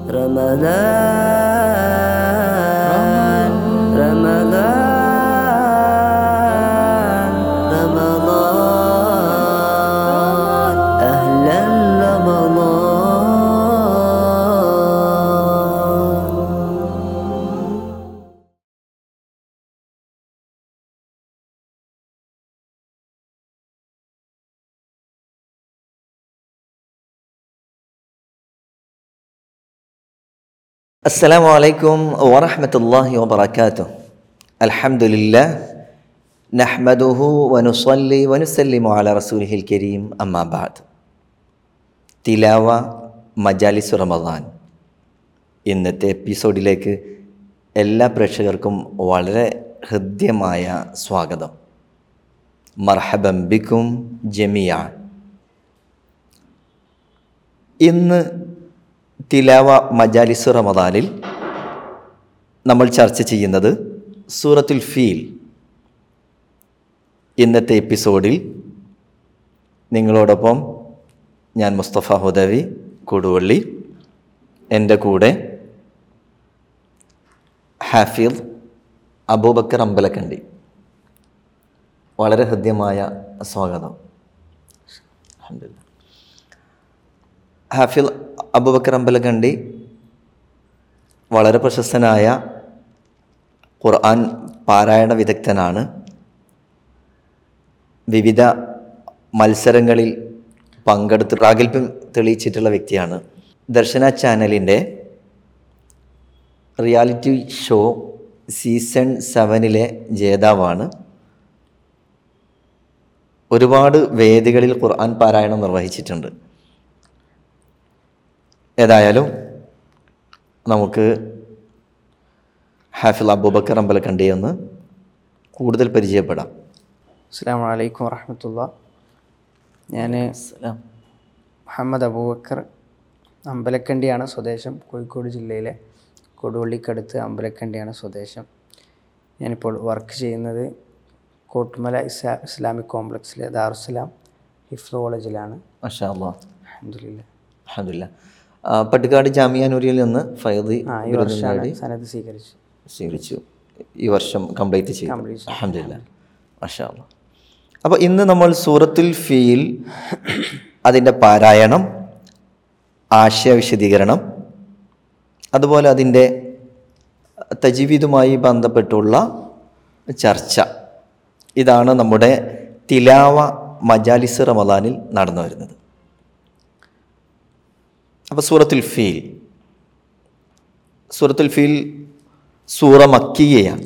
رمضان رمضان رمضان أهلا رمضان السلام عليكم ورحمة الله وبركاته الحمد لله نحمده ونصلي ونسلم على رسوله الكريم أما بعد തിലാവ മജാലിസ് റമദാൻ ഇന്നത്തെ എപ്പിസോഡിലേക്ക് എല്ലാ പ്രേക്ഷകർക്കും വളരെ ഹൃദ്യമായ സ്വാഗതം മർഹബം ബിക്കും ജമിയ ഇന്ന് തിലാവ മജാലിസ് റമദാനിൽ നമ്മൾ ചർച്ച ചെയ്യുന്നത് സൂറത്തുൽ ഫീൽ ഇന്നത്തെ എപ്പിസോഡിൽ നിങ്ങളോടൊപ്പം ഞാൻ മുസ്തഫ ഹുദവി കൊടുവള്ളി എൻ്റെ കൂടെ ഹാഫിദ് അബൂബക്കർ അമ്പലക്കണ്ടി വളരെ ഹൃദ്യമായ സ്വാഗതം അൽഹംദുലില്ലാ ഹാഫിൽ അബുബക്കർ അമ്പലക്കണ്ടി വളരെ പ്രശസ്തനായ ഖുർആൻ പാരായണ വിദഗ്ധനാണ് വിവിധ മത്സരങ്ങളിൽ പങ്കെടുത്ത് പ്രാഗൽഭ്യം തെളിയിച്ചിട്ടുള്ള വ്യക്തിയാണ് ദർശന ചാനലിൻ്റെ റിയാലിറ്റി ഷോ സീസൺ സെവനിലെ ജേതാവാണ് ഒരുപാട് വേദികളിൽ ഖുർആൻ പാരായണം നിർവഹിച്ചിട്ടുണ്ട് ഏതായാലും നമുക്ക് ഹാഫിൽ അബൂബക്കർ അമ്പലക്കണ്ടിയെ ഒന്ന് കൂടുതൽ പരിചയപ്പെടാം അസ്സാം വലൈക്കും വറഹമത്തുള്ള ഞാൻ മുഹമ്മദ് അബൂബക്കർ അമ്പലക്കണ്ടിയാണ് സ്വദേശം കോഴിക്കോട് ജില്ലയിലെ കൊടുവള്ളിക്കടുത്ത് അമ്പലക്കണ്ടിയാണ് സ്വദേശം ഞാനിപ്പോൾ വർക്ക് ചെയ്യുന്നത് കോട്ടുമല ഇസ്ലാ ഇസ്ലാമിക് കോംപ്ലക്സിലെ ദാറുസലാം ഹിഫ്സ് കോളേജിലാണ് മഷാ അല്ലാ അഹമ്മദില്ല അഹമ്മദില്ല പട്ടിക്കാട് ജാമിയാനൂരിൽ നിന്ന് ഫൈദി ആ ഈ ബിരുദം വർഷമാണ് നേടി സനത് സ്വീകരിച്ചു സ്വീകരിച്ചു ഈ വർഷം കംപ്ലീറ്റ് ചെയ്തു Complete ചെയ്തു. അഹമ്മദില്ല മഷാ അല്ലാ അപ്പോൾ ഇന്ന് നമ്മൾ സൂറത്തുൽ ഫീൽ അതിൻ്റെ പാരായണം ആശയ വിശദീകരണം അതുപോലെ അതിൻ്റെ തജീവിതുമായി ബന്ധപ്പെട്ടുള്ള ചർച്ച ഇതാണ് നമ്മുടെ തിലാവ മജാലിസ് റമദാനിൽ നടന്നു വരുന്നത് അപ്പോൾ സൂറത്തുൽ ഫീൽ സൂറത്തുൽ ഫീൽ സൂറ മക്കിയയാണ്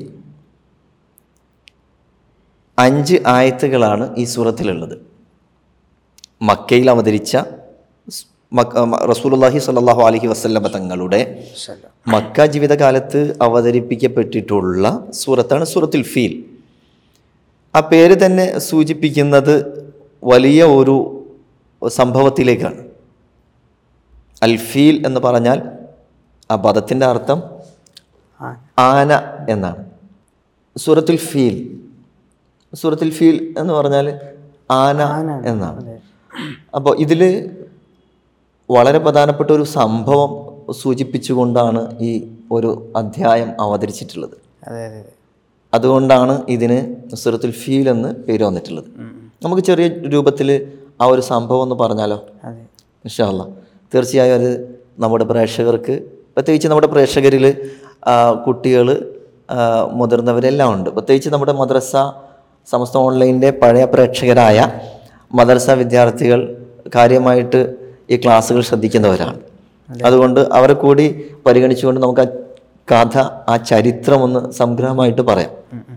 അഞ്ച് ആയത്തുകളാണ് ഈ സൂറത്തിലുള്ളത് മക്കയിൽ അവതരിച്ച സ് മക്ക- മ- റസൂലുള്ളാഹി സ്വല്ലല്ലാഹു അലൈഹി വസല്ലമ തങ്ങളുടെ മക്ക ജീവിതകാലത്ത് അവതരിപ്പിക്കപ്പെട്ടിട്ടുള്ള സൂറത്താണ് സൂറത്തുൽ ഫീൽ ആ പേര് തന്നെ സൂചിപ്പിക്കുന്നത് വലിയ ഒരു സംഭവത്തിലേക്കാണ് അൽ ഫീൽ എന്ന് പറഞ്ഞാൽ ആ പദത്തിൻ്റെ അർത്ഥം ആ ആന എന്നാണ് സൂറത്തുൽ ഫീൽ സൂറത്തുൽ ഫീൽ എന്ന് പറഞ്ഞാൽ ആന എന്നാണ് അപ്പോൾ ഇതിൽ വളരെ പ്രധാനപ്പെട്ട ഒരു സംഭവം സൂചിപ്പിച്ചുകൊണ്ടാണ് ഈ ഒരു അധ്യായം അവതരിച്ചിട്ടുള്ളത് അതെ അതെ അതെ അതുകൊണ്ടാണ് ഇതിന് സൂറത്തുൽ ഫീൽ എന്ന് പേര് വന്നിട്ടുള്ളത് നമുക്ക് ചെറിയ രൂപത്തിൽ ആ ഒരു സംഭവം എന്ന് പറഞ്ഞാലോ അതെ ഇൻഷാല്ല തീർച്ചയായും അത് നമ്മുടെ പ്രേക്ഷകർക്ക് പ്രത്യേകിച്ച് നമ്മുടെ പ്രേക്ഷകരിൽ കുട്ടികൾ മുതിർന്നവരെല്ലാം ഉണ്ട് പ്രത്യേകിച്ച് നമ്മുടെ മദ്രസ സമസ്ത ഓൺലൈനിൻ്റെ പഴയ പ്രേക്ഷകരായ മദ്രസ വിദ്യാർത്ഥികൾ കാര്യമായിട്ട് ഈ ക്ലാസ്സുകൾ ശ്രദ്ധിക്കുന്നവരാണ് അതുകൊണ്ട് അവരെ കൂടി പരിഗണിച്ചുകൊണ്ട് നമുക്ക് ആ കഥ ആ ചരിത്രം ഒന്ന് സംഗ്രഹമായിട്ട് പറയാം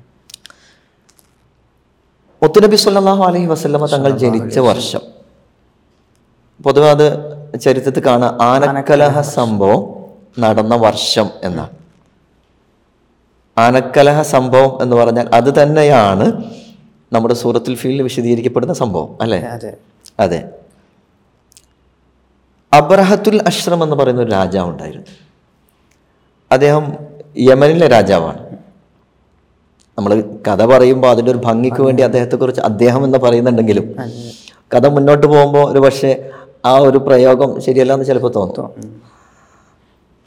മുത്തുനബി സല്ലല്ലാഹു അലൈഹി വസല്ലമ തങ്ങൾ ജനിച്ച വർഷം പൊതുവെ അത് ചരിത്രത്തിൽ കാണാം ആനക്കലഹ സംഭവം നടന്ന വർഷം എന്നാണ് ആനക്കലഹ സംഭവം എന്ന് പറഞ്ഞാൽ അത് തന്നെയാണ് നമ്മുടെ സൂറത്തുൽ ഫീലിൽ വിശദീകരിക്കപ്പെടുന്ന സംഭവം അല്ലേ അതെ അതെ അബ്രഹത്തുൽ അഷ്റം എന്ന് പറയുന്ന ഒരു രാജാവ് ഉണ്ടായിരുന്നു അദ്ദേഹം യമനിലെ രാജാവാണ് നമ്മൾ കഥ പറയുമ്പോൾ അതിൻ്റെ ഒരു ഭംഗിക്ക് വേണ്ടി അദ്ദേഹത്തെക്കുറിച്ച് അദ്ദേഹം എന്ന് പറയുന്നുണ്ടെങ്കിലും കഥ മുന്നോട്ട് പോകുമ്പോൾ ഒരു പക്ഷേ ആ ഒരു പ്രയോഗം ശരിയല്ല എന്ന് ചിലപ്പോൾ തോന്നും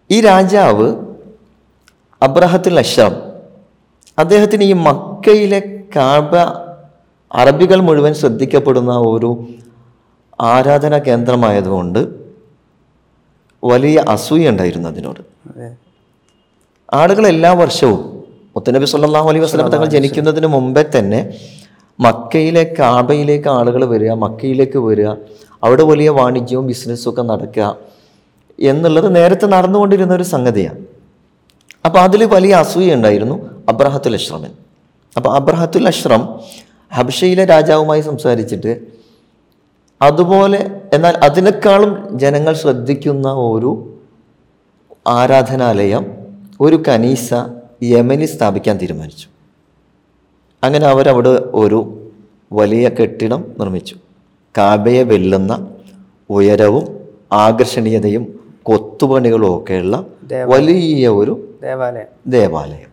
ഈ രാജാവ് അബ്രഹത്തുൽ അഷ്റം അദ്ദേഹത്തിന് ഈ മക്കയിലെ കാബ അറബികൾ മുഴുവൻ ശ്രദ്ധിക്കപ്പെടുന്ന ഒരു ആരാധനാ കേന്ദ്രമായതുകൊണ്ട് വലിയ അസൂയ ഉണ്ടായിരുന്നു അതിനോട് അതെ ആളുകൾ എല്ലാ വർഷവും മുത്തനബി സല്ലല്ലാഹു അലൈഹി വസല്ലം തങ്ങൾ ജനിക്കുന്നതിന് മുമ്പേ തന്നെ മക്കയിലെ കാബയിലേക്ക് ആളുകൾ വരിക മക്കയിലേക്ക് വരിക അവിടെ വലിയ വാണിജ്യവും ബിസിനസ്സും ഒക്കെ നടക്കുക എന്നുള്ളത് നേരത്തെ നടന്നുകൊണ്ടിരുന്ന ഒരു സംഗതിയാണ് അപ്പോൾ അതിൽ വലിയ അസൂയ ഉണ്ടായിരുന്നു അബ്രഹത്തുൽ അഷ്റമിൻ അപ്പോൾ അബ്രഹത്തുൽ അഷ്റം ഹബ്ഷയിലെ രാജാവുമായി സംസാരിച്ചിട്ട് അതുപോലെ എന്നാൽ അതിനേക്കാളും ജനങ്ങൾ ശ്രദ്ധിക്കുന്ന ഒരു ആരാധനാലയം ഒരു കനീസ യമനിൽ സ്ഥാപിക്കാൻ തീരുമാനിച്ചു അങ്ങനെ അവരവിടെ ഒരു വലിയ കെട്ടിടം നിർമ്മിച്ചു കാബയെ വെല്ലുന്ന ഉയരവും ആകർഷണീയതയും കൊത്തുപണികളും ഒക്കെയുള്ള വലിയ ഒരു ദേവാലയം ദേവാലയം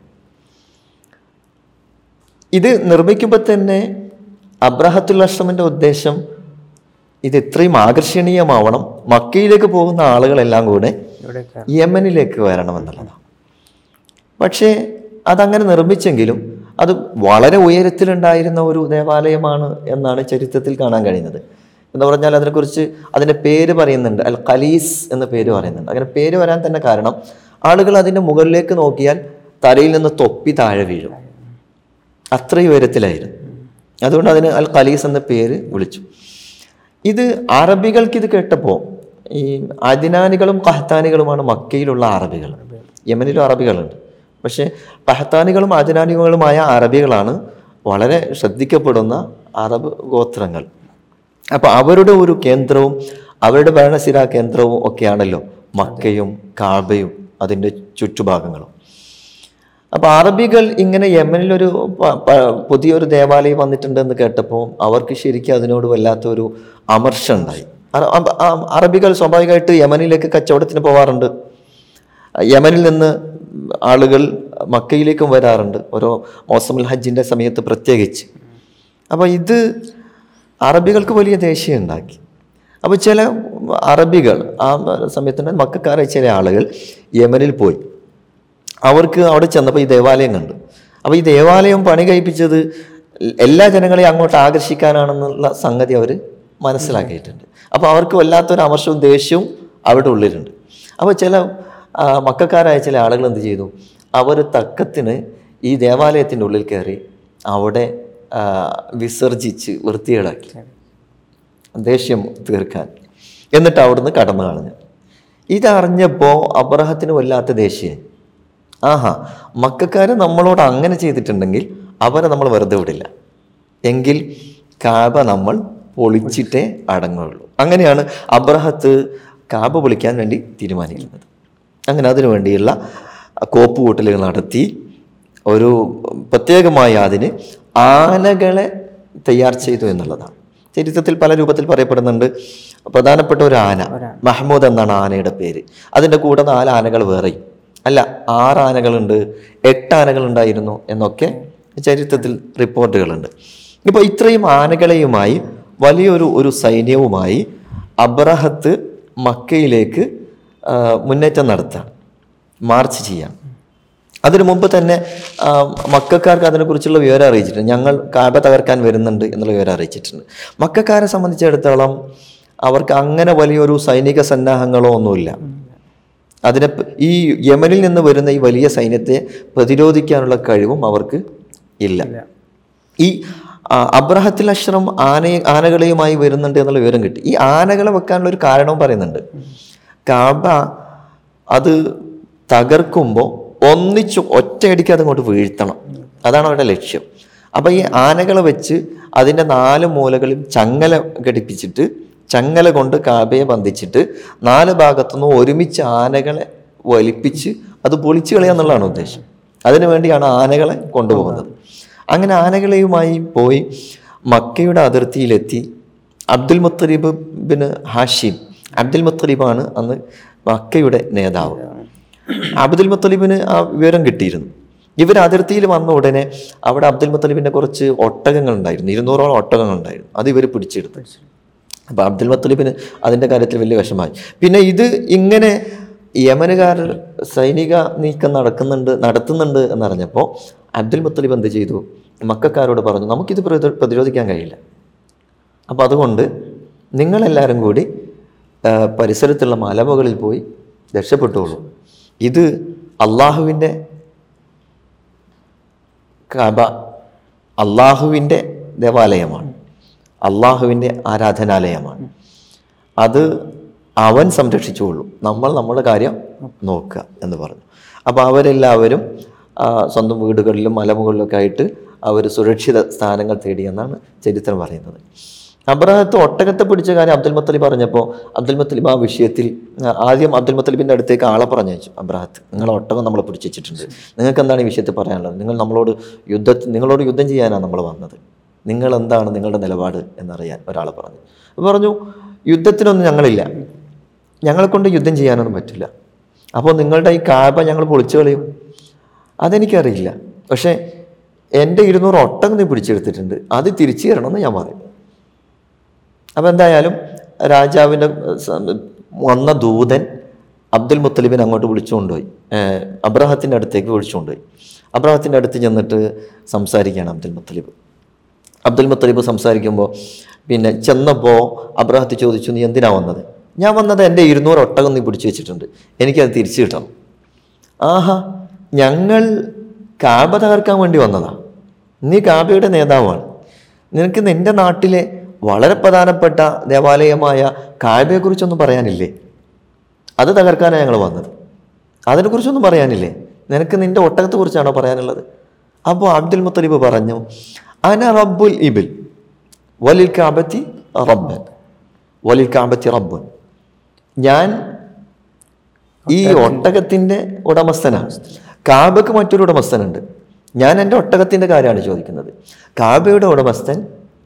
ഇത് നിർമ്മിക്കുമ്പോൾ തന്നെ അബ്രഹത്തുൽ അഷ്റമിൻ്റെ ഉദ്ദേശം ഇത് ഇത്രയും ആകർഷണീയമാവണം മക്കയിലേക്ക് പോകുന്ന ആളുകളെല്ലാം കൂടെ ഇവിടെയൊക്കെ യമനിലേക്ക് വരണമെന്നുള്ളതാണ് പക്ഷേ അതങ്ങനെ നിർമ്മിച്ചെങ്കിലും അത് വളരെ ഉയരത്തിലുണ്ടായിരുന്ന ഒരു ദേവാലയമാണ് എന്നാണ് ചരിത്രത്തിൽ കാണാൻ കഴിയുന്നത് എന്ന് പറഞ്ഞാൽ അതിനെക്കുറിച്ച് അതിൻ്റെ പേര് പറയുന്നുണ്ട് അൽ ഖലീസ് എന്ന പേര് പറയുന്നുണ്ട് അങ്ങനെ പേര് വരാൻ തന്നെ കാരണം ആളുകൾ അതിൻ്റെ മുകളിലേക്ക് നോക്കിയാൽ തലയിൽ നിന്ന് തൊപ്പി താഴെ വീഴും അത്രയും ഉയരത്തിലായിരുന്നു അതുകൊണ്ട് അതിന് അൽ ഖലീസ് എന്ന പേര് വിളിച്ചു ഇത് അറബികൾക്ക് ഇത് കേട്ടപ്പോൾ ഈ അദിനാനികളും കഹത്താനികളുമാണ് മക്കയിലുള്ള അറബികൾ യമനിലും അറബികളുണ്ട് പക്ഷേ കഹത്താനികളും അദിനാനികളുമായ അറബികളാണ് വളരെ ശ്രദ്ധിക്കപ്പെടുന്ന അറബ് ഗോത്രങ്ങൾ അപ്പോൾ അവരുടെ ഒരു കേന്ദ്രവും അവരുടെ ഭരണസിരാ കേന്ദ്രവും ഒക്കെയാണല്ലോ മക്കയും കാബയും അതിൻ്റെ ചുറ്റുഭാഗങ്ങളും അപ്പോൾ അറബികൾ ഇങ്ങനെ യമനിലൊരു പ- പ- പുതിയൊരു ദേവാലയം വന്നിട്ടുണ്ടെന്ന് കേട്ടപ്പോൾ അവർക്ക് ശരിക്കും അതിനോട് വല്ലാത്തൊരു അമർഷം ഉണ്ടായി അറ- അ- അ- അറബികൾ സ്വാഭാവികമായിട്ട് യമനിലേക്ക് കച്ചവടത്തിന് പോവാറുണ്ട് യമനിൽ നിന്ന് ആളുകൾ മക്കയിലേക്കും വരാറുണ്ട് ഓരോ മോസമുൽ ഹജ്ജിൻ്റെ സമയത്ത് പ്രത്യേകിച്ച് അപ്പോൾ ഇത് അറബികൾക്ക് വലിയ ദേഷ്യം ഉണ്ടാക്കി അപ്പോൾ ചില അറബികൾ ആ സമയത്ത് മക്കാരായ ചില ആളുകൾ യമനിൽ പോയി അവർക്ക് അവിടെ ചെന്നപ്പോൾ ഈ ദേവാലയം കണ്ടു അപ്പോൾ ഈ ദേവാലയം പണി കഴിപ്പിച്ചത് എല്ലാ ജനങ്ങളെയും അങ്ങോട്ട് ആകർഷിക്കാനാണെന്നുള്ള സംഗതി അവർ മനസ്സിലാക്കിയിട്ടുണ്ട് അപ്പോൾ അവർക്ക് വല്ലാത്തൊരു അമർഷവും ദേഷ്യവും അവിടെ ഉള്ളിലുണ്ട് അപ്പോൾ ചില ആ, മക്കാരായ ചില ആളുകൾ എന്ത് ചെയ്തു അവർ തക്കത്തിന് ഈ ദേവാലയത്തിൻ്റെ ഉള്ളിൽ കയറി അവിടെ ആ, വിസർജിച്ച് വൃത്തികേടാക്കി ദേഷ്യം തീർക്കാൻ എന്നിട്ട് അവിടുന്ന് കടന്നു കളഞ്ഞു ഇതറിഞ്ഞപ്പോൾ അബ്രഹത്തിന് വല്ലാത്ത ദേഷ്യം ആഹാ മക്കാര് നമ്മളോട് അങ്ങനെ ചെയ്തിട്ടുണ്ടെങ്കിൽ അവരെ നമ്മൾ വെറുതെ വിടില്ല എങ്കിൽ കാബ നമ്മൾ പൊളിച്ചിട്ടേ അടങ്ങുള്ളൂ അങ്ങനെയാണ് അബ്രഹത്ത് കാബ പൊളിക്കാൻ വേണ്ടി തീരുമാനിക്കുന്നത് അങ്ങനെ അതിനു വേണ്ടിയുള്ള കോപ്പ് കൂട്ടലുകൾ നടത്തി ഒരു പ്രത്യേകമായ അതിന് ആനകളെ തയ്യാർ ചെയ്തു എന്നുള്ളതാണ് ചരിത്രത്തിൽ പല രൂപത്തിൽ പറയപ്പെടുന്നുണ്ട് പ്രധാനപ്പെട്ട ഒരു ആന മഹ്മൂദ് എന്നാണ് ആനയുടെ പേര് അതിൻ്റെ കൂടെ നാല് ആനകൾ വേറെയും അല്ല ആറ് ആനകളുണ്ട് എട്ട് ആനകളുണ്ടായിരുന്നു എന്നൊക്കെ ചരിത്രത്തിൽ റിപ്പോർട്ടുകളുണ്ട് ഇപ്പോൾ ഇത്രയും ആനകളെയുമായി വലിയൊരു ഒരു സൈന്യവുമായി അബ്രഹത്ത് മക്കയിലേക്ക് ആ, മുന്നേറ്റം നടത്താൻ മാർച്ച് ചെയ്യാൻ അതിനു മുമ്പ് തന്നെ ആ, മക്കാർക്ക് അതിനെക്കുറിച്ചുള്ള വിവരം അറിയിച്ചിട്ടുണ്ട് ഞങ്ങൾ കാബ തകർക്കാൻ വരുന്നുണ്ട് എന്നുള്ള വിവരം അറിയിച്ചിട്ടുണ്ട് മക്കാരെ സംബന്ധിച്ചിടത്തോളം അവർക്ക് അങ്ങനെ വലിയൊരു സൈനിക സന്നാഹങ്ങളോ ഒന്നുമില്ല അതിനെ പ- ഈ യമനിൽ നിന്ന് വരുന്ന ഈ വലിയ സൈന്യത്തെ പ്രതിരോധിക്കാനുള്ള കഴിവും അവർക്ക് ഇല്ല ഈ ആ, അബ്രഹത്തിൽ അഷ്റം ആനയെ ആനകളെയുമായി വരുന്നുണ്ട് എന്നുള്ള വിവരം കിട്ടി ഈ ആനകളെ വെക്കാനുള്ള ഒരു കാരണവും പറയുന്നുണ്ട് കാബ അത് തകർക്കുമ്പോൾ ഒന്നിച്ചു ഒറ്റയടിക്ക് അതങ്ങോട്ട് വീഴ്ത്തണം അതാണ് അവരുടെ ലക്ഷ്യം അപ്പോൾ ഈ ആനകളെ വെച്ച് അതിൻ്റെ നാല് മൂലകളിൽ ചങ്ങല ഘടിപ്പിച്ചിട്ട് ചങ്ങല കൊണ്ട് കാബയെ ബന്ധിച്ചിട്ട് നാല് ഭാഗത്തുനിന്നും ഒരുമിച്ച് ആനകളെ വലിപ്പിച്ച് അത് പൊളിച്ചു കളയുക എന്നുള്ളതാണ് ഉദ്ദേശം അതിനു വേണ്ടിയാണ് ആനകളെ കൊണ്ടുപോകുന്നത് അങ്ങനെ ആനകളെയുമായി പോയി മക്കയുടെ അതിർത്തിയിലെത്തി അബ്ദുൽ മുത്തലിബ് ബിൻ ഹാഷിം അബ്ദുൽ മുത്തലിബാണ് അന്ന് മക്കയുടെ നേതാവ് അബ്ദുൽ മുത്തലിബിന് ആ വിവരം കിട്ടിയിരുന്നു ഇവർ അതിർത്തിയിൽ വന്ന ഉടനെ അവിടെ അബ്ദുൽ മുത്തലിബിൻ്റെ കുറച്ച് ഒട്ടകങ്ങൾ ഉണ്ടായിരുന്നു ഇരുന്നൂറോളം ഒട്ടകങ്ങൾ ഉണ്ടായിരുന്നു അത് ഇവർ പിടിച്ചെടുത്തു അപ്പോൾ അബ്ദുൽ മുത്തലിബിന് അതിൻ്റെ കാര്യത്തിൽ വലിയ വിഷമായി പിന്നെ ഇത് ഇങ്ങനെ യമനുകാർ സൈനിക നീക്കം നടക്കുന്നുണ്ട് നടത്തുന്നുണ്ട് എന്നറിഞ്ഞപ്പോൾ അബ്ദുൽ മുത്തലിബ് എന്ത് ചെയ്തു മക്കാരോട് പറഞ്ഞു നമുക്കിത് പ്രതിരോ- പ്രതിരോധിക്കാൻ കഴിയില്ല അപ്പോൾ അതുകൊണ്ട് നിങ്ങളെല്ലാവരും കൂടി ആ, പരിസരത്തുള്ള മലമുകളിൽ പോയി രക്ഷപ്പെട്ടുള്ളൂ ഇത് അള്ളാഹുവിൻ്റെ കബ അള്ളാഹുവിൻ്റെ ദേവാലയമാണ് അള്ളാഹുവിൻ്റെ ആരാധനാലയമാണ് അത് അവൻ സംരക്ഷിച്ചുകൊള്ളും നമ്മൾ നമ്മുടെ കാര്യം നോക്കുക എന്ന് പറഞ്ഞു അപ്പോൾ അവരെല്ലാവരും ആ, സ്വന്തം വീടുകളിലും മലമുകളിലൊക്കെ ആയിട്ട് അവർ സുരക്ഷിത സ്ഥാനങ്ങൾ തേടിയെന്നാണ് ചരിത്രം പറയുന്നത് അബ്രഹത്ത് ഒട്ടകത്തെ പിടിച്ച കാര്യം അബ്ദുൽ മുത്തലിബ് പറഞ്ഞപ്പോൾ അബ്ദുൽ മുത്തലിബ് ആ വിഷയത്തിൽ ആ, ആദ്യം അബ്ദുൽ മുത്തലിബിൻ്റെ അടുത്തേക്ക് ആളെ പറഞ്ഞയച്ചു അബ്രഹത്ത് നിങ്ങൾ ഒട്ടകം നമ്മൾ പിടിച്ചു വെച്ചിട്ടുണ്ട് നിങ്ങൾക്ക് എന്താണ് ഈ വിഷയത്തിൽ പറയാനുള്ളത് നിങ്ങൾ നമ്മളോട് യുദ്ധത്തിൽ നിങ്ങളോട് യുദ്ധം ചെയ്യാനാണ് നമ്മൾ വന്നത് നിങ്ങൾ എന്താണ് നിങ്ങളുടെ നിലപാട് എന്നറിയാൻ ഒരാൾ പറഞ്ഞു അപ്പോൾ പറഞ്ഞു യുദ്ധത്തിനൊന്നും ഞങ്ങളില്ല ഞങ്ങളെ കൊണ്ട് യുദ്ധം ചെയ്യാനൊന്നും പറ്റില്ല അപ്പോൾ നിങ്ങളുടെ ഈ കാബ ഞങ്ങൾ പൊളിച്ചു കളയും അതെനിക്കറിയില്ല പക്ഷേ എൻ്റെ ഇരുന്നൂറ് ഒട്ടകം നീ പിടിച്ചെടുത്തിട്ടുണ്ട് അത് തിരിച്ചു തരണമെന്ന് ഞാൻ പറയും അപ്പോൾ എന്തായാലും രാജാവിൻ്റെ സ- വന്ന ദൂതൻ അബ്ദുൽ മുത്തലിബിനെ അങ്ങോട്ട് വിളിച്ചുകൊണ്ടുപോയി ഏഹ് അബ്രഹത്തിൻ്റെ അടുത്തേക്ക് വിളിച്ചുകൊണ്ടുപോയി അബ്രഹത്തിൻ്റെ അടുത്ത് ചെന്നിട്ട് സംസാരിക്കുകയാണ് അബ്ദുൽ മുത്തലിബ് അബ്ദുൽ മുത്തലിബ് സംസാരിക്കുമ്പോൾ പിന്നെ ചെന്നപ്പോൾ അബ്രഹത്ത് ചോദിച്ചു നീ എന്തിനാ വന്നത് ഞാൻ വന്നത് എൻ്റെ ഇരുന്നൂറ് ഒട്ടകം നീ പിടിച്ചു വെച്ചിട്ടുണ്ട് എനിക്കത് തിരിച്ചു കിട്ടണം ആഹാ ഞങ്ങൾ കാബ തകർക്കാൻ വേണ്ടി വന്നതാ നീ കാബയുടെ നേതാവാണ് നിനക്ക് നിൻ്റെ നാട്ടിലെ വളരെ പ്രധാനപ്പെട്ട ദേവാലയമായ കാബയെക്കുറിച്ചൊന്നും പറയാനില്ലേ അത് തകർക്കാനാണ് ഞങ്ങൾ വന്നത് അതിനെക്കുറിച്ചൊന്നും പറയാനില്ലേ നിനക്ക് നിൻ്റെ ഒട്ടകത്തെക്കുറിച്ചാണോ പറയാനുള്ളത് അപ്പോൾ അബ്ദുൽ മുത്തലിബ് പറഞ്ഞു അന റബ്ബുൽ ഇബിൽ വലിൽ കാബത്തി റബ്ബൻ വലിൽ കാബത്തി റബ്ബൻ ഞാൻ ഈ ഒട്ടകത്തിൻ്റെ ഉടമസ്ഥനാണ് കാബക്ക് മറ്റൊരു ഉടമസ്ഥനുണ്ട് ഞാൻ എൻ്റെ ഒട്ടകത്തിൻ്റെ കാര്യമാണ് ചോദിക്കുന്നത് കാബയുടെ ഉടമസ്ഥൻ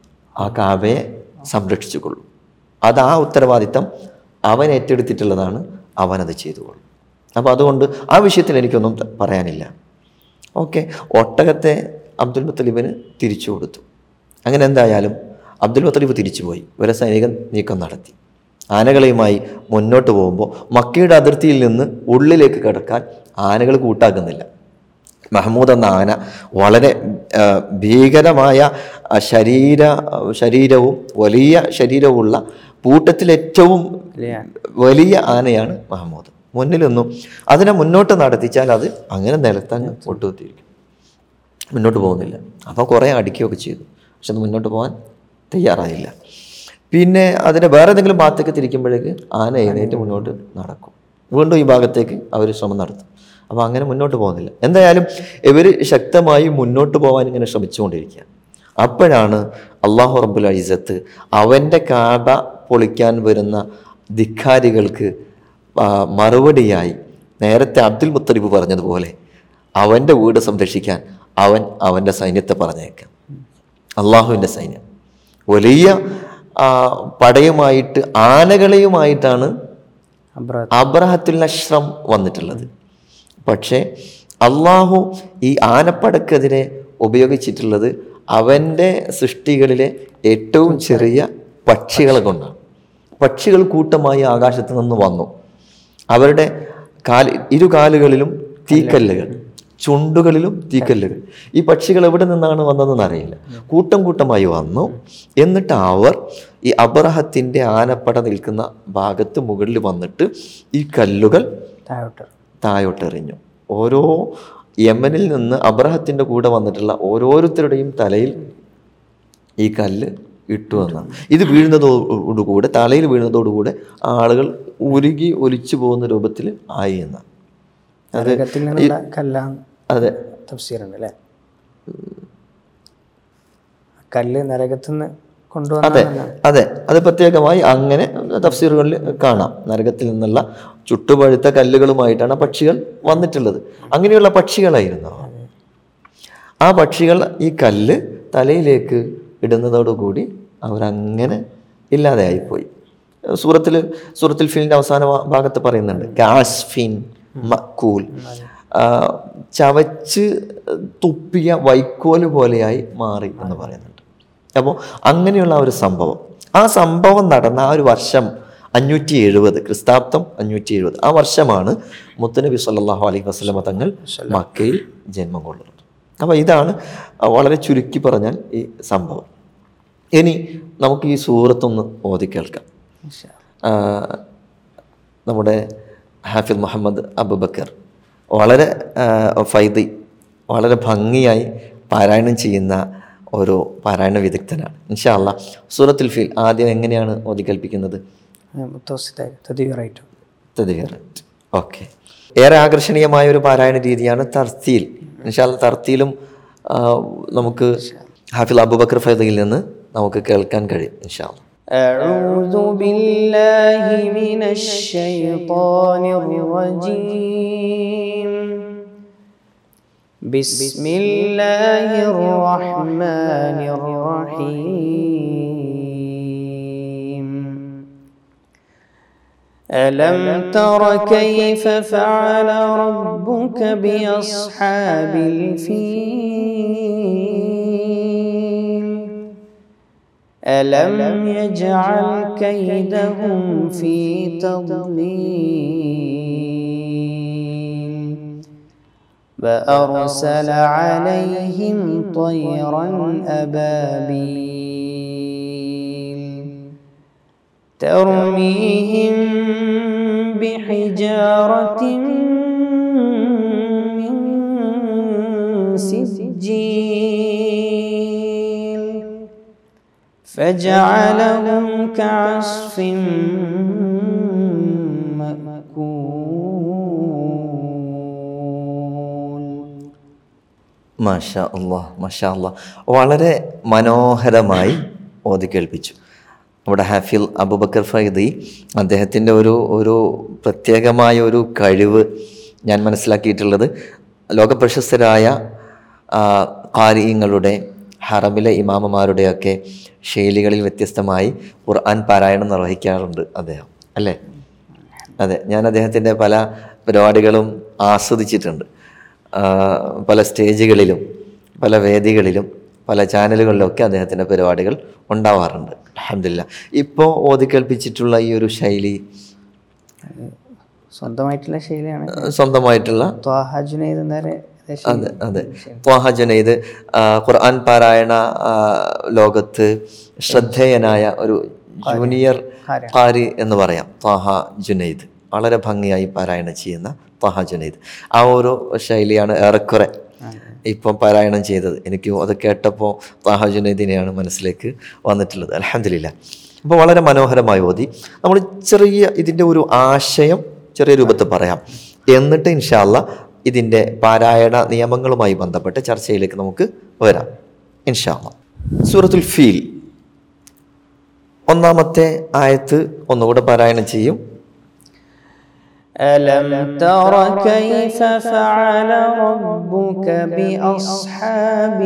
ആ കാബയെ സംരക്ഷിച്ചുകൊള്ളും അത് ആ ഉത്തരവാദിത്തം അവൻ ഏറ്റെടുത്തിട്ടുള്ളതാണ് അവനത് ചെയ്തുകൊള്ളും അപ്പോൾ അതുകൊണ്ട് ആ വിഷയത്തിൽ എനിക്കൊന്നും ത- പറയാനില്ല ഓക്കെ ഒട്ടകത്തെ അബ്ദുൽ മുത്തലിബിന് തിരിച്ചു കൊടുത്തു അങ്ങനെ എന്തായാലും അബ്ദുൽ മുത്തലിബ് തിരിച്ചുപോയി ഒരു സൈനിക നീക്കം നടത്തി ആനകളെയുമായി മുന്നോട്ട് പോകുമ്പോൾ മക്കയുടെ അതിർത്തിയിൽ നിന്ന് ഉള്ളിലേക്ക് കിടക്കാൻ ആനകൾ കൂട്ടാക്കുന്നില്ല മഹമ്മൂദ് എന്ന ആന വളരെ ആ, ഭീകരമായ ആ, ശരീര ശരീരവും വലിയ ശരീരവുമുള്ള കൂട്ടത്തിൽ ഏറ്റവും വലിയ വലിയ ആനയാണ് മഹമ്മൂദ് മുന്നിലൊന്നും അതിനെ മുന്നോട്ട് നടത്തിച്ചാൽ അത് അങ്ങനെ നിലത്തങ്ങ് ഒട്ടുകുത്തിയിരിക്കും മുന്നോട്ട് പോകുന്നില്ല അപ്പോൾ കുറേ അടിക്കുകയൊക്കെ ചെയ്തു പക്ഷെ അത് മുന്നോട്ട് പോകാൻ തയ്യാറായില്ല പിന്നെ അതിനെ വേറെ ഏതെങ്കിലും ഭാഗത്തേക്ക് തിരിക്കുമ്പോഴേക്ക് ആന എഴുന്നേറ്റ് മുന്നോട്ട് നടക്കും വീണ്ടും ഈ ഭാഗത്തേക്ക് അവർ ശ്രമം നടത്തും അപ്പോൾ അങ്ങനെ മുന്നോട്ട് പോകുന്നില്ല എന്തായാലും ഇവർ ശക്തമായി മുന്നോട്ട് പോകാൻ ഇങ്ങനെ ശ്രമിച്ചുകൊണ്ടിരിക്കുക അപ്പോഴാണ് അള്ളാഹു റബ്ബുൽ അഴിസത്ത് അവൻ്റെ കാബ പൊളിക്കാൻ വരുന്ന ധിക്കാരികൾക്ക് ആ, മറുപടിയായി നേരത്തെ അബ്ദുൽ മുത്തലിബ് പറഞ്ഞതുപോലെ അവൻ്റെ വീട് സംരക്ഷിക്കാൻ അവൻ അവൻ്റെ സൈന്യത്തെ പറഞ്ഞേക്കാം അള്ളാഹുവിൻ്റെ സൈന്യം വലിയ ആ, പടയുമായിട്ട് ആനകളെയുമായിട്ടാണ് അബ്രഹത്ത് അബ്രഹത്തുൽ അഷ്റം വന്നിട്ടുള്ളത് പക്ഷേ അള്ളാഹു ഈ ആനപ്പടക്കെതിരെ ഉപയോഗിച്ചിട്ടുള്ളത് അവൻ്റെ സൃഷ്ടികളിലെ ഏറ്റവും ചെറിയ പക്ഷികളെ കൊണ്ടാണ് പക്ഷികൾ കൂട്ടമായി ആകാശത്ത് നിന്ന് വന്നു അവരുടെ കാല് ഇരുകാലുകളിലും തീക്കല്ലുകൾ ചുണ്ടുകളിലും തീക്കല്ലുകൾ ഈ പക്ഷികൾ എവിടെ നിന്നാണ് വന്നതെന്ന് അറിയില്ല കൂട്ടം കൂട്ടമായി വന്നു എന്നിട്ട് അവർ ഈ അബ്രഹത്തിൻ്റെ ആനപ്പട നിൽക്കുന്ന ഭാഗത്ത് മുകളിൽ വന്നിട്ട് ഈ കല്ലുകൾ താഴോട്ട് താഴോട്ടെറിഞ്ഞു ഓരോ യമനിൽ നിന്ന് അബ്രഹത്തിൻ്റെ കൂടെ വന്നിട്ടുള്ള ഓരോരുത്തരുടെയും തലയിൽ ഈ കല്ല് ഇട്ടു എന്നാണ് ഇത് വീഴുന്നതോടുകൂടെ തലയിൽ വീഴുന്നതോടുകൂടെ ആളുകൾ ഉരുകി ഒലിച്ചു പോകുന്ന രൂപത്തിൽ ആയി എന്നാണ് അത് നരകത്തിൽ നിന്നുള്ള കല്ലാന്ന് അതെ തഫ്സീറുണ്ട് അല്ലേ കല്ല് നരകത്തിൽ നിന്ന് അതെ കൊണ്ടുവന്ന അതെ അത് പ്രത്യേകമായി അങ്ങനെ തഫ്സീറുകളിൽ കാണാം നരകത്തിൽ നിന്നുള്ള ചുട്ടുപഴുത്ത കല്ലുകളുമായിട്ടാണ് ആ പക്ഷികൾ വന്നിട്ടുള്ളത് അങ്ങനെയുള്ള പക്ഷികളായിരുന്നു അവ. ആ പക്ഷികൾ ഈ കല്ല് തലയിലേക്ക് ഇടുന്നതോടുകൂടി അവരങ്ങനെ ഇല്ലാതെയായിപ്പോയി സൂറത്തിൽ സൂറത്തിൽ ഫീലിൻ്റെ അവസാന ഭാ- ഭാഗത്ത് പറയുന്നുണ്ട് ഗാസ്ഫിൻ മക്കൂൽ ആ, ചവച്ച് തുപ്പിയ വൈക്കോല് പോലെയായി മാറി എന്ന് പറയുന്നുണ്ട് അപ്പോൾ അങ്ങനെയുള്ള ആ ഒരു സംഭവം ആ സംഭവം നടന്ന ആ ഒരു വർഷം അഞ്ഞൂറ്റി എഴുപത് ക്രിസ്താബ്ദം അഞ്ഞൂറ്റി എഴുപത് ആ വർഷമാണ് മുത്തനബി സല്ലല്ലാഹു അലൈഹി വസല്ലമ തങ്ങൾ മക്കയിൽ ജന്മം കൊള്ളുന്നത് അപ്പോൾ ഇതാണ് വളരെ ചുരുക്കി പറഞ്ഞാൽ ഈ സംഭവം ഇനി നമുക്ക് ഈ സൂറത്തൊന്ന് ഓതി കേൾക്കാം ആ, നമ്മുടെ ഹാഫിദ് മുഹമ്മദ് അബുബക്കർ വളരെ ആ, ഫൈദി വളരെ ഭംഗിയായി പാരായണം ചെയ്യുന്ന ഒരു പാരായണ വിദഗ്ധനാണ് ഇൻഷാ അല്ലാ സൂറത്തുൽ ഫീൽ ആദ്യം എങ്ങനെയാണ് ഓതി കൽപ്പിക്കുന്നത് മുത്തോസിത്തായി തദീറായിട്ടും തദ്വീർ ഓക്കെ ഏറെ ആകർഷണീയമായ ഒരു പാരായണ രീതിയാണ് തർത്തീൽ ഇൻഷാല്ല തർത്തീലും ആ, നമുക്ക് ഹാഫിൽ അബൂബക്കർ ഫൈദയിൽ നിന്ന് നമുക്ക് കേൾക്കാൻ കഴിയും ഇൻഷാല്ല أعوذ بالله من الشيطان الرجيم بسم الله الرحمن الرحيم ألم تر كيف فعل ربك بأصحاب الفيل ألم يجعل كيدهم في تضليل وأرسل عليهم طيرا أبابيل ترميهم بحجارة من سجيل فجعلهم كعصف مأكول മാഷാ അള്ളാ മാഷാ അള്ളാ വളരെ മനോഹരമായി ഓതി കേൾപ്പിച്ചു നമ്മുടെ ഹാഫിൽ അബുബക്കർ ഫൈദി അദ്ദേഹത്തിൻ്റെ ഒരു ഒരു പ്രത്യേകമായ ഒരു കഴിവ് ഞാൻ മനസ്സിലാക്കിയിട്ടുള്ളത് ലോകപ്രശസ്തരായ കാരിയങ്ങളുടെ ഹറമിലെ ഇമാമമാരുടെയൊക്കെ ശൈലികളിൽ വ്യത്യസ്തമായി ഖുർആൻ പാരായണം നിർവഹിക്കാറുണ്ട് അദ്ദേഹം അല്ലേ അതെ ഞാൻ അദ്ദേഹത്തിൻ്റെ പല പരിപാടികളും ആസ്വദിച്ചിട്ടുണ്ട് ആ, പല സ്റ്റേജുകളിലും പല വേദികളിലും പല ചാനലുകളിലൊക്കെ അദ്ദേഹത്തിൻ്റെ പരിപാടികൾ ഉണ്ടാവാറുണ്ട് അഹമ്മദില്ല ഇപ്പോൾ ഓതിക്കേൽപ്പിച്ചിട്ടുള്ള ഈ ഒരു ശൈലി സ്വന്തമായിട്ടുള്ള ശൈലിയാണ് ആ, സ്വന്തമായിട്ടുള്ള ത്വാഹ ജുനൈദ് എന്നേരെ അതെ അതെ ത്വാഹ ജുനൈദ് ആ, ഖുർആൻ പാരായണ ആ, ലോകത്ത് ശ്രദ്ധേയനായ ഒരു ജൂനിയർ ഖാരി എന്ന് പറയാം ത്വാഹ ജുനൈദ് വളരെ ഭംഗിയായി പാരായണം ചെയ്യുന്ന ത്വാഹ ജുനൈദ് ആ ഒരു ശൈലിയാണ് ഏറെക്കുറെ ഇപ്പം പാരായണം ചെയ്തത് എനിക്ക് അത് കേട്ടപ്പോൾ ത്വാഹ ജുനൈദിനെയാണ് മനസ്സിലേക്ക് വന്നിട്ടുള്ളത് അലഹമില്ല അപ്പോൾ വളരെ മനോഹരമായി ഓതി നമ്മൾ ചെറിയ ഇതിൻ്റെ ഒരു ആശയം ചെറിയ രൂപത്തിൽ പറയാം എന്നിട്ട് ഇൻഷാല്ല ഇതിൻ്റെ പാരായണ നിയമങ്ങളുമായി ബന്ധപ്പെട്ട ചർച്ചയിലേക്ക് നമുക്ക് വരാം ഇൻഷാല്ല സൂറത്തുൽ ഫീൽ ഒന്നാമത്തെ ആയത്ത് ഒന്നുകൂടെ പാരായണം ചെയ്യും ألم تر كيف فعل ربك بأصحاب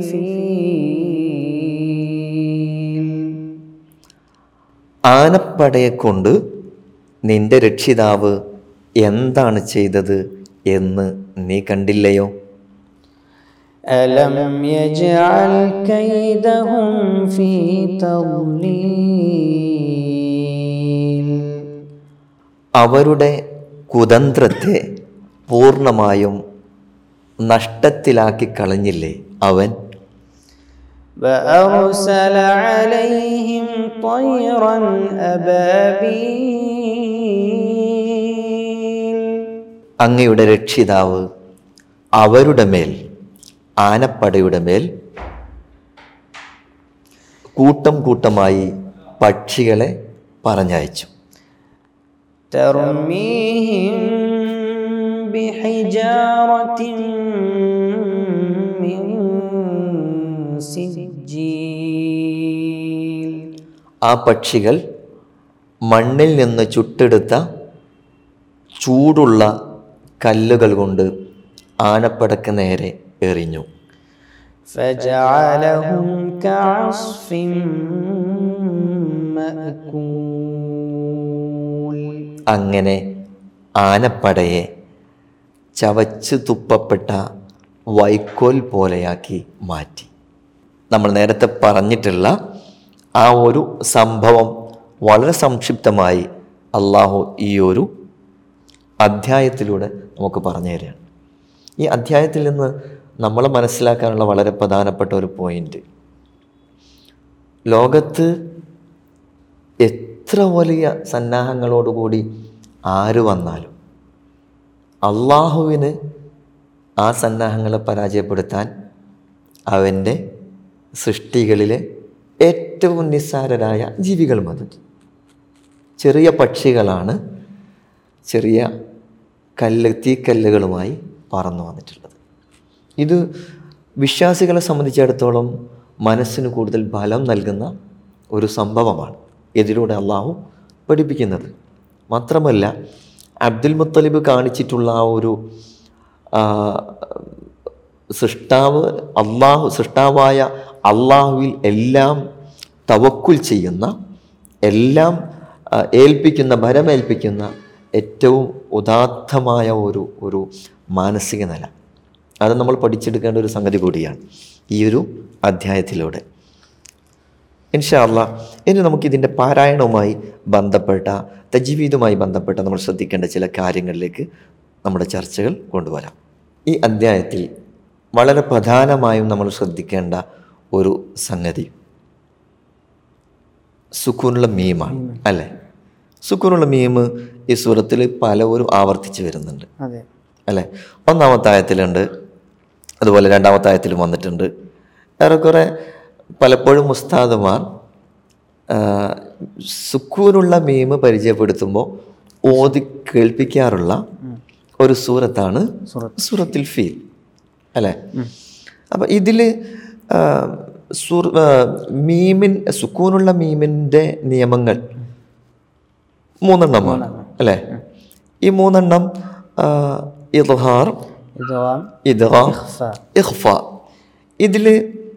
الفيل ആനപ്പടയെ കൊണ്ട് നിന്റെ രക്ഷിതാവ് എന്താണ് ചെയ്തത് എന്ന് നീ കണ്ടില്ലയോ ألم يجعل كيدهم في تضليل അവരുടെ കുതന്ത്രത്തെ പൂർണ്ണമായും നഷ്ടത്തിലാക്കി കളഞ്ഞില്ലേ അവൻ وأرسل عليهم طيرا أبابيل അങ്ങയുടെ രക്ഷിതാവ് അവരുടെ മേൽ ആനപ്പടയുടെ മേൽ കൂട്ടം കൂട്ടമായി പക്ഷികളെ പറഞ്ഞയച്ചു ترميهم بحجارة من سجيل ആ പക്ഷികൾ മണ്ണിൽ നിന്ന് ചുട്ടെടുത്ത ചൂടുള്ള കല്ലുകൾ കൊണ്ട് ആനപ്പടക്ക് നേരെ എറിഞ്ഞു فجعلهم كعصف مأكول അങ്ങനെ ആനപ്പടയെ ചവച്ച് തുപ്പപ്പെട്ട വൈക്കോൽ പോലെയാക്കി മാറ്റി നമ്മൾ നേരത്തെ പറഞ്ഞിട്ടുള്ള ആ ഒരു സംഭവം വളരെ സംക്ഷിപ്തമായി അള്ളാഹു ഈ ഒരു അധ്യായത്തിലൂടെ നമുക്ക് പറഞ്ഞു തരികയാണ് ഈ അധ്യായത്തിൽ നിന്ന് നമ്മൾ മനസ്സിലാക്കാനുള്ള വളരെ പ്രധാനപ്പെട്ട ഒരു പോയിന്റ് ലോകത്ത് എത്ര വലിയ സന്നാഹങ്ങളോടുകൂടി ആര് വന്നാലും അള്ളാഹുവിന് ആ സന്നാഹങ്ങളെ പരാജയപ്പെടുത്താൻ അവൻ്റെ സൃഷ്ടികളിലെ ഏറ്റവും നിസ്സാരരായ ജീവികൾ മതി ചെറിയ പക്ഷികളാണ് ചെറിയ കല്ല് തീക്കല്ലുകളുമായി പറന്നു വന്നിട്ടുള്ളത് ഇത് വിശ്വാസികളെ സംബന്ധിച്ചിടത്തോളം മനസ്സിന് കൂടുതൽ ബലം നൽകുന്ന ഒരു സംഭവമാണ് ഇതിലൂടെ അള്ളാഹു പഠിപ്പിക്കുന്നത് മാത്രമല്ല അബ്ദുൽ മുത്തലിബ് കാണിച്ചിട്ടുള്ള ആ ഒരു ആ, സൃഷ്ടാവ് അള്ളാഹു സൃഷ്ടാവായ അള്ളാഹുവിൽ എല്ലാം തവക്കുൽ ചെയ്യുന്ന എല്ലാം ആ, ഏൽപ്പിക്കുന്ന ഭരമേൽപ്പിക്കുന്ന ഏറ്റവും ഉദാത്തമായ ഒരു ഒരു മാനസിക നില അത് നമ്മൾ പഠിച്ചെടുക്കേണ്ട ഒരു സംഗതി കൂടിയാണ് ഈ ഒരു അധ്യായത്തിലൂടെ ഇൻഷാല്ല ഇനി നമുക്കിതിൻ്റെ പാരായണവുമായി ബന്ധപ്പെട്ട തജ്വീദുമായി ബന്ധപ്പെട്ട നമ്മൾ ശ്രദ്ധിക്കേണ്ട ചില കാര്യങ്ങളിലേക്ക് നമ്മുടെ ചർച്ചകൾ കൊണ്ടുവരാം ഈ അധ്യായത്തിൽ വളരെ പ്രധാനമായും നമ്മൾ ശ്രദ്ധിക്കേണ്ട ഒരു സംഗതി സുക്കൂനുള്ള മീമാണ് അല്ലേ സുക്കൂനുള്ള മീം ഈ സൂറത്തിൽ പലവരും ആവർത്തിച്ച് വരുന്നുണ്ട് അതെ അല്ലേ ഒന്നാമത്തെ ആയത്തിലുണ്ട് അതുപോലെ രണ്ടാമത്തെ ആയത്തിലും വന്നിട്ടുണ്ട് ഏറെക്കുറെ പലപ്പോഴും ഉസ്താദുമാർ ആ, സുക്കൂനുള്ള മീമ് പരിചയപ്പെടുത്തുമ്പോൾ ഓതി കേൾപ്പിക്കാറുള്ള ഒരു സൂറത്താണ് സൂറത്തിൽ ഫീൽ അല്ലേ അപ്പം ഇതിൽ സൂർ ആ, മീമിൻ സുക്കൂനുള്ള മീമിൻ്റെ നിയമങ്ങൾ മൂന്നെണ്ണമാണ് അല്ലേ ഈ മൂന്നെണ്ണം ആ, ഇദ്ഹാർ ഇദ്ഗാം ഇദ്ഗാം ഇഖ്ഫ ഇഖ്ഫ ഇതിൽ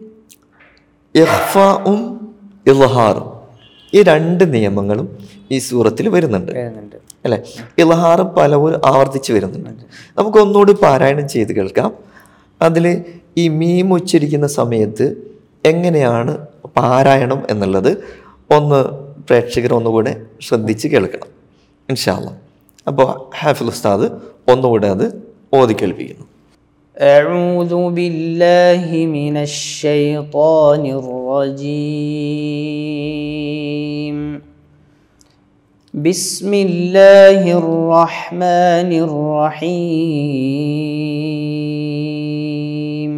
ഇഖ്ഫും ഇൽഹാറും ഈ രണ്ട് നിയമങ്ങളും ഈ സൂറത്തിൽ വരുന്നുണ്ട് വരുന്നുണ്ട് അല്ലേ ഇൽഹാർ പലവരും ആവർത്തിച്ച് വരുന്നുണ്ട് നമുക്ക് ഒന്നുകൂടി പാരായണം ചെയ്ത് കേൾക്കാം അതിൽ ഈ മീം ഉച്ചരിക്കുന്ന സമയത്ത് എങ്ങനെയാണ് പാരായണം എന്നുള്ളത് ഒന്ന് പ്രേക്ഷകർ ഒന്നുകൂടെ ശ്രദ്ധിച്ച് കേൾക്കണം ഇൻഷാല്ല അപ്പോൾ ഹാഫിൽ ഉസ്താദ് ഒന്നുകൂടെ അത് ഓതി കേൾപ്പിക്കുന്നു أعوذ بالله من الشيطان الرجيم بسم الله الرحمن الرحيم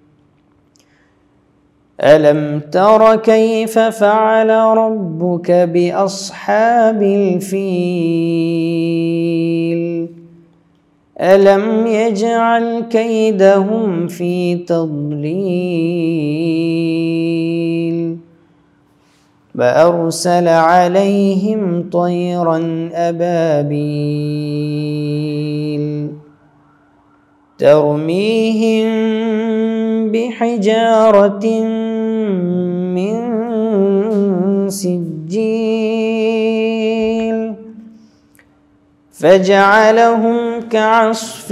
ألم تر كيف فعل ربك بأصحاب الفيل ألم يجعل كيدهم في تضليل وأرسل عليهم طيرا أبابيل ترميهم بحجارة من سجيل فجعلهم كعصف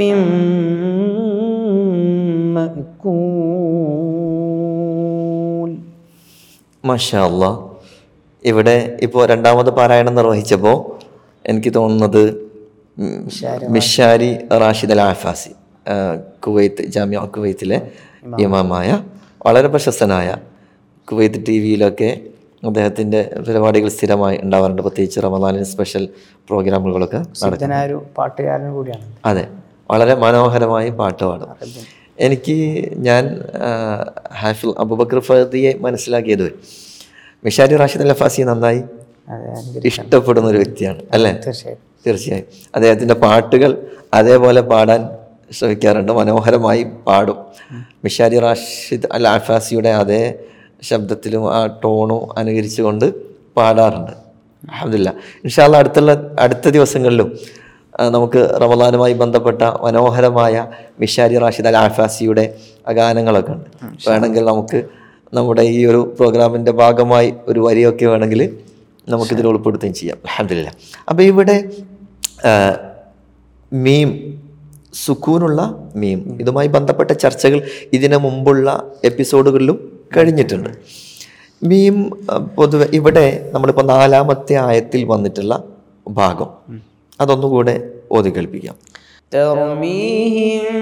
مأكول മഷാല്ല ഇവിടെ ഇപ്പോൾ രണ്ടാമത് പാരായണം നിർവഹിച്ചപ്പോൾ എനിക്ക് തോന്നുന്നത് ഉം, മിഷാരി റാഷിദ് അൽ ആഫാസി ആ, കുവൈത്ത് ജാമ്യ കുവൈത്തിലെ ഇമാമായ വളരെ പ്രശസ്തനായ കുവൈത്ത് ടി വിയിലൊക്കെ അദ്ദേഹത്തിൻ്റെ പരിപാടികൾ സ്ഥിരമായി ഉണ്ടാവാറുണ്ട് പ്രത്യേകിച്ച് റമദാനിന് സ്പെഷ്യൽ പ്രോഗ്രാമുകളൊക്കെ നടക്കും സിദ്ധനായ ഒരു പാട്ടുകാരൻ കൂടിയാണ് അതെ വളരെ മനോഹരമായി പാട്ട് പാടും എനിക്ക് ഞാൻ ആ, ഹാഫിൽ അബുബക്കർ ഫദിയെ മനസ്സിലാക്കിയത് മിഷാരി റാഷിദ് അലഫാസി നന്നായി അതെ എനിക്ക് ഇഷ്ടപ്പെടുന്ന ഒരു വ്യക്തിയാണ് അല്ലേ തീർച്ചയായും തീർച്ചയായും അദ്ദേഹത്തിൻ്റെ പാട്ടുകൾ അതേപോലെ പാടാൻ ശ്രമിക്കാറുണ്ട് മനോഹരമായി പാടും മിഷാരി റാഷിദ് അൽ ആഫാസിയുടെ അതേ ശബ്ദത്തിലും ആ ടോണും അനുകരിച്ചുകൊണ്ട് പാടാറുണ്ട് അഹമ്മദില്ല ഇൻഷാല്ല അടുത്തുള്ള അടുത്ത ദിവസങ്ങളിലും ആ, നമുക്ക് റമദാനുമായി ബന്ധപ്പെട്ട മനോഹരമായ മിഷാരി റാഷിദ് അൽ ആഫാസിയുടെ ആ ഗാനങ്ങളൊക്കെ ഉണ്ട് വേണമെങ്കിൽ നമുക്ക് നമ്മുടെ ഈ ഒരു പ്രോഗ്രാമിൻ്റെ ഭാഗമായി ഒരു വരിയൊക്കെ വേണമെങ്കിൽ നമുക്കിതിൽ ഉൾപ്പെടുത്തുകയും ചെയ്യാം അഹമ്മദില്ല അപ്പോൾ ഇവിടെ ആ, മീം സുക്കൂനുള്ള മീം ഇതുമായി ബന്ധപ്പെട്ട ചർച്ചകൾ ഇതിനു മുമ്പുള്ള എപ്പിസോഡുകളിലും കഴിഞ്ഞിട്ടുണ്ട് മീം ആ, പൊതുവെ ഇവിടെ നമ്മളിപ്പോൾ നാലാമത്തെ ആയത്തിൽ വന്നിട്ടുള്ള ഭാഗം അതൊന്നുകൂടെ ഓതി കേൾപ്പിക്കാം ترميهم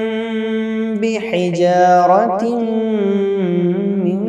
بحجارة من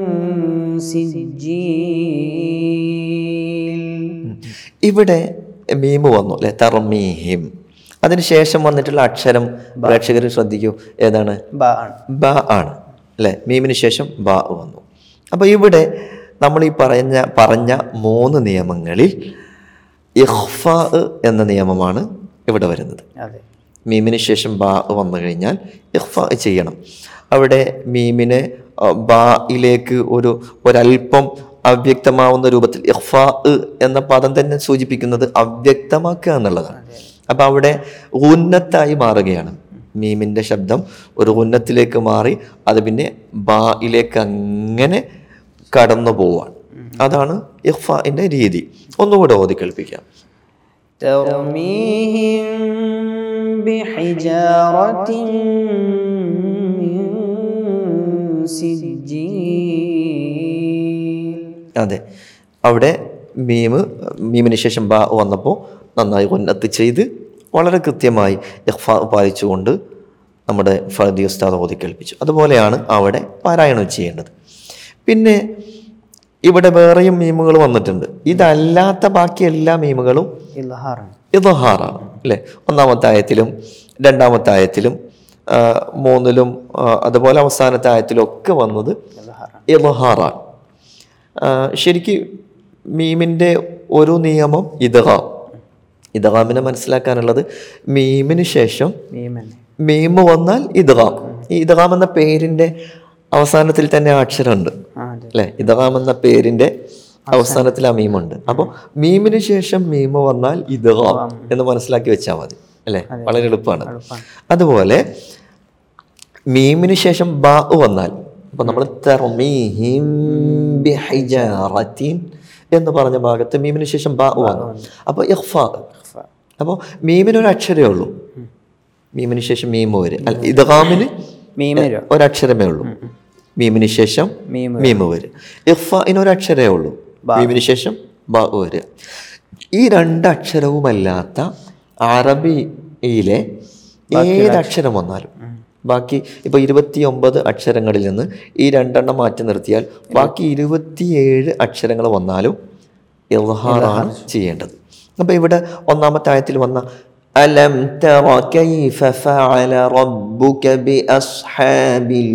سجيل ഇവിടെ മീമ് വന്നു അല്ലെ തർമീഹിം അതിനുശേഷം വന്നിട്ടുള്ള അക്ഷരം പ്രേക്ഷകർ ശ്രദ്ധിക്കൂ ഏതാണ് باء ബ ആണ് അല്ലെ മീമിന് ശേഷം ബ വന്നു അപ്പോൾ ഇവിടെ നമ്മൾ ഈ പറഞ്ഞ പറഞ്ഞ മൂന്ന് നിയമങ്ങളിൽ ഇഹ്ഫ എന്ന നിയമമാണ് ഇവിടെ വരുന്നത് അതെ മീമിന് ശേഷം ബാ വന്നു കഴിഞ്ഞാൽ ഇഹ്ഫ ചെയ്യണം അവിടെ മീമിനെ അഹ്, ബായിലേക്ക് ഒരു ഒരല്പം അവ്യക്തമാവുന്ന രൂപത്തിൽ ഇഹ്ഫ എന്ന പദം തന്നെ സൂചിപ്പിക്കുന്നത് അവ്യക്തമാക്കുക എന്നുള്ളതാണ് അപ്പം അവിടെ ഉന്നത്തായി മാറുകയാണ് മീമിൻ്റെ ശബ്ദം ഒരു ഉന്നത്തിലേക്ക് മാറി അത് പിന്നെ ബായിലേക്ക് അങ്ങനെ കടന്നു പോവാണ് അതാണ് ഇഹ്ഫിൻ്റെ രീതി ഒന്നുകൂടെ ഓതി കേൾപ്പിക്കാം ترميهم بحجارة من سجيل അതെ അവിടെ മീമ് മീമിന് ശേഷം ബ വന്നപ്പോൾ നന്നായി ഉന്നത്ത് ചെയ്ത് വളരെ കൃത്യമായി ഇഖ്ഫ പാലിച്ചുകൊണ്ട് നമ്മുടെ ഫതി ഉസ്താദ് ഓതി കേൾപ്പിച്ചു അതുപോലെയാണ് അവിടെ പാരായണം ചെയ്യേണ്ടത് പിന്നെ ഇവിടെ വേറെയും മീമുകൾ വന്നിട്ടുണ്ട് ഇതല്ലാത്ത ബാക്കി എല്ലാ മീമുകളും إظهارا ഇതൊഹാറാണ് അല്ലേ ഒന്നാമത്തെ ആയത്തിലും രണ്ടാമത്തെ ആയത്തിലും ആ, മൂന്നിലും ആ, അതുപോലെ അവസാനത്തെ ആയത്തിലും ഒക്കെ വന്നത് إظهارا ഇൽഹാറാണ് ശരിക്ക് മീമിൻ്റെ ഒരു നിയമം ഇദ്ഗാം ഇദ്ഗാമിനെ മനസ്സിലാക്കാനുള്ളത് മീമിന് ശേഷം ميمن മീമ് വന്നാൽ ഇദ്ഗാം ഈ ഇദ്ഗാം എന്ന പേരിൻ്റെ അവസാനത്തിൽ തന്നെ ആ അക്ഷരമുണ്ട് آه أدري. അല്ലേ ഇദ്ഗാം എന്ന പേരിൻ്റെ അവസാനത്തിൽ ആ മീമുണ്ട് അപ്പോൾ മീമിന് ശേഷം മീമ് വന്നാൽ ഇദ്ഗാം എന്ന് മനസ്സിലാക്കി വെച്ചാൽ മതി അല്ലേ വളരെ എളുപ്പമാണ് അതുപോലെ മീമിന് ശേഷം ബാ വന്നാൽ അപ്പൊ നമ്മൾ തർമീഹിം ബിഹിജാറത്തിൻ എന്ന് പറഞ്ഞ ഭാഗത്ത് മീമിന് ശേഷം ബാ വന്നു അപ്പോൾ ഇഖ്ഫ അപ്പോൾ മീമിന് ഒരു അക്ഷരമേ ഉള്ളൂ മീമിന് ശേഷം മീമ് വരും അല്ല ഇദ്ഗാമിന് ميم رو ഒരക്ഷരമേ ഉള്ളൂ മീമിന് ശേഷം മീം മീമ് വരും ഇഖ്ഫിന് ഒരക്ഷരമേ ഉള്ളൂ മീമിന് ശേഷം ബാ വരിക ഈ രണ്ടക്ഷരവുമല്ലാത്ത അറബിയിലെ ഏത് അക്ഷരം വന്നാലും ബാക്കി ഇപ്പോൾ ഇരുപത്തി ഒമ്പത് അക്ഷരങ്ങളിൽ നിന്ന് ഈ രണ്ടെണ്ണം മാറ്റി നിർത്തിയാൽ ബാക്കി ഇരുപത്തിയേഴ് അക്ഷരങ്ങൾ വന്നാലും ഇൽഹാറാണ് ചെയ്യേണ്ടത് അപ്പോൾ ഇവിടെ ഒന്നാമത്തെ ആയത്തിൽ വന്ന അലം തറ കൈഫ ഫഅല റബ്ബുക ബിഅസ്ഹാബിൽ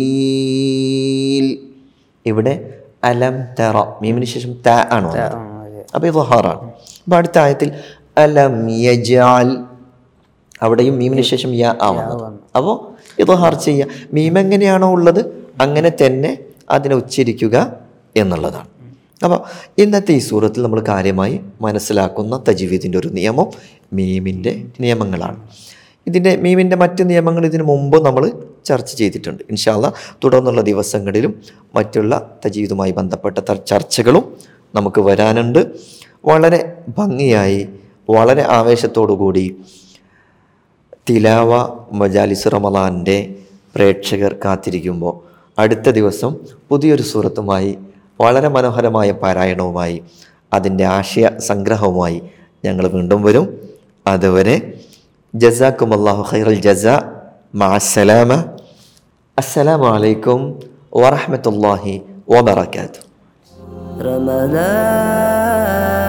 ഫീൽ ഇവിടെ അലം തറ മീമിന് ശേഷം ത ആണ് വന്നത് അപ്പോൾ ഇൽഹാറാണ് അപ്പോൾ അടുത്ത ആയത്തിൽ അലം യജാൽ അവിടെയും മീമിന് ശേഷം യാ ആ വന്നത് അപ്പോൾ ഇൽഹാർ ചെയ്യുക മീം എങ്ങനെയാണോ ഉള്ളത് അങ്ങനെ തന്നെ അതിനെ ഉച്ചരിക്കുക എന്നുള്ളതാണ് അപ്പോൾ ഇന്നത്തെ ഈ സൂറത്തിൽ നമ്മൾ കാര്യമായി മനസ്സിലാക്കുന്ന തജ്വീദിൻ്റെ ഒരു നിയമം മീമിൻ്റെ നിയമങ്ങളാണ് ഇതിൻ്റെ മീമിൻ്റെ മറ്റ് നിയമങ്ങൾ ഇതിനു മുമ്പ് നമ്മൾ ചർച്ച ചെയ്തിട്ടുണ്ട് ഇൻഷാല്ല തുടർന്നുള്ള ദിവസങ്ങളിലും മറ്റുള്ള തജീവിതുമായി ബന്ധപ്പെട്ട ത- ചർച്ചകളും നമുക്ക് വരാനുണ്ട് വളരെ ഭംഗിയായി വളരെ ആവേശത്തോടു കൂടി തിലാവ മജാലിസ് റമലാൻ്റെ പ്രേക്ഷകർ കാത്തിരിക്കുമ്പോൾ അടുത്ത ദിവസം പുതിയൊരു സൂറത്തുമായി വളരെ മനോഹരമായ പാരായണവുമായി അതിൻ്റെ ആശയ സംഗ്രഹവുമായി ഞങ്ങൾ വീണ്ടും വരും അതുവരെ ജസാക്കും അള്ളാഹു ഖൈറൽ ജസ മാസലാമ അസ്സലാമു അലൈക്കും വറഹ്മത്തുള്ളാഹി വബറകാതുഹു رمضان